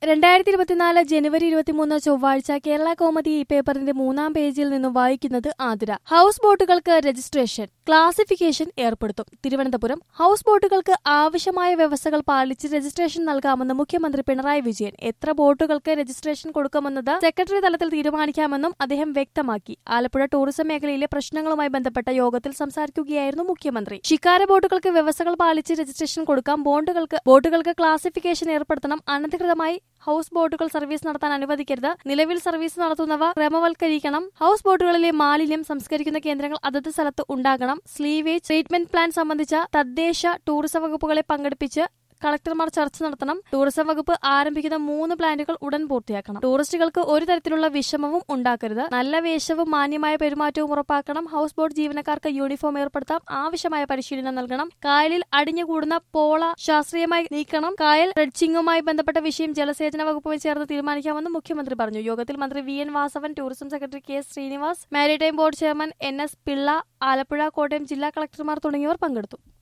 രണ്ടായിരത്തി ഇരുപത്തിനാല് ജനുവരി ഇരുപത്തിമൂന്ന് ചൊവ്വാഴ്ച കേരള കോമതി ഈ പേപ്പറിന്റെ മൂന്നാം പേജിൽ നിന്നും വായിക്കുന്നത് ആതിര ഹൌസ് ബോട്ടുകൾക്ക് രജിസ്ട്രേഷൻ ക്ലാസിഫിക്കേഷൻ ഏർപ്പെടുത്തും തിരുവനന്തപുരം ഹൌസ് ബോട്ടുകൾക്ക് ആവശ്യമായ വ്യവസ്ഥകൾ പാലിച്ച് രജിസ്ട്രേഷൻ നൽകാമെന്ന് മുഖ്യമന്ത്രി പിണറായി വിജയൻ എത്ര ബോട്ടുകൾക്ക് രജിസ്ട്രേഷൻ കൊടുക്കുമെന്നത് സെക്രട്ടറി തലത്തിൽ തീരുമാനിക്കാമെന്നും അദ്ദേഹം വ്യക്തമാക്കി ആലപ്പുഴ ടൂറിസം മേഖലയിലെ പ്രശ്നങ്ങളുമായി ബന്ധപ്പെട്ട യോഗത്തിൽ സംസാരിക്കുകയായിരുന്നു മുഖ്യമന്ത്രി ശിക്കാര ബോട്ടുകൾക്ക് വ്യവസ്ഥകൾ പാലിച്ച് രജിസ്ട്രേഷൻ കൊടുക്കാം ബോണ്ടുകൾക്ക് ബോട്ടുകൾക്ക് ക്ലാസിഫിക്കേഷൻ ഏർപ്പെടുത്തണം അനധികൃതമായി ഹൌസ് ബോട്ടുകൾ സർവീസ് നടത്താൻ അനുവദിക്കരുത് നിലവിൽ സർവീസ് നടത്തുന്നവ ക്രമവൽക്കരിക്കണം ഹൌസ് ബോട്ടുകളിലെ മാലിന്യം സംസ്കരിക്കുന്ന കേന്ദ്രങ്ങൾ അതത് സ്ഥലത്ത് ഉണ്ടാകണം സ്ലീവേജ് ട്രീറ്റ്മെന്റ് പ്ലാൻ സംബന്ധിച്ച തദ്ദേശ ടൂറിസം വകുപ്പുകളെ പങ്കെടുപ്പിച്ച് കളക്ടർമാർ ചർച്ച നടത്തണം ടൂറിസം വകുപ്പ് ആരംഭിക്കുന്ന മൂന്ന് പ്ലാന്റുകൾ ഉടൻ പൂർത്തിയാക്കണം ടൂറിസ്റ്റുകൾക്ക് ഒരു തരത്തിലുള്ള വിഷമവും ഉണ്ടാക്കരുത് നല്ല വേഷവും മാന്യമായ പെരുമാറ്റവും ഉറപ്പാക്കണം ഹൌസ് ബോട്ട് ജീവനക്കാർക്ക് യൂണിഫോം ഏർപ്പെടുത്താം ആവശ്യമായ പരിശീലനം നൽകണം കായലിൽ അടിഞ്ഞുകൂടുന്ന പോള ശാസ്ത്രീയമായി നീക്കണം കായൽ ഡ്രെഡ്ജിംഗുമായി ബന്ധപ്പെട്ട വിഷയം ജലസേചന വകുപ്പുമായി ചേർന്ന് തീരുമാനിക്കാമെന്ന് മുഖ്യമന്ത്രി പറഞ്ഞു യോഗത്തിൽ മന്ത്രി V N Vasavan tourism secretary K S Srinivas maritime board chairman N S Pillai Alappuzha Kottayam ജില്ലാ കളക്ടർമാർ തുടങ്ങിയവർ പങ്കെടുത്തു